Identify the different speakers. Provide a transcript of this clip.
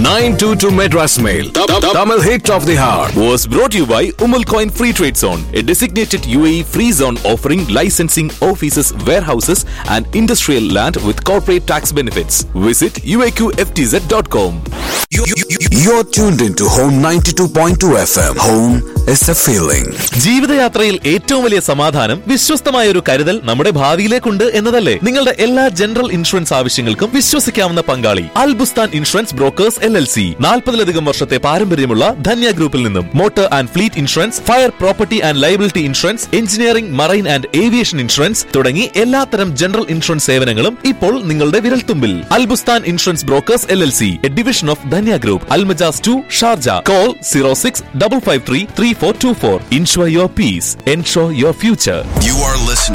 Speaker 1: 922 Madras Mail. Tamil hit of the hour.
Speaker 2: was brought to you by Umal Coin Free Trade Zone, a designated UAE free zone offering licensing offices, warehouses, and industrial land with corporate tax benefits. Visit uaqftz.com.
Speaker 1: You're tuned into Home 92.2 FM. Home is a feeling.
Speaker 3: ജീവിതയാത്രയിൽ ഏറ്റവും വലിയ സമാധാനം വിശ്വസ്തമായ ഒരു കരുതൽ നമ്മുടെ ഭാവിയിലേക്കുണ്ട് എന്നതല്ലേ നിങ്ങളുടെ എല്ലാ general insurance ആവശ്യങ്ങൾക്കും വിശ്വസിക്കാവുന്ന പങ്കാളി Al Bustan insurance brokers L L C നാൽപ്പതിലധികം വർഷത്തെ പാരമ്പര്യമുള്ള ധന്യ ഗ്രൂപ്പിൽ നിന്നും motor and fleet insurance fire property and liability insurance engineering marine and aviation insurance തുടങ്ങി എല്ലാത്തരം ജനറൽ ഇൻഷുറൻസ് സേവനങ്ങളും ഇപ്പോൾ നിങ്ങളുടെ വിരൽത്തുമ്പിൽ Al Bustan insurance brokers L L C a division of Dhanya group Al Majaz two Sharjah call zero six double five three three four two four insure your peace ensure your future
Speaker 4: You are listening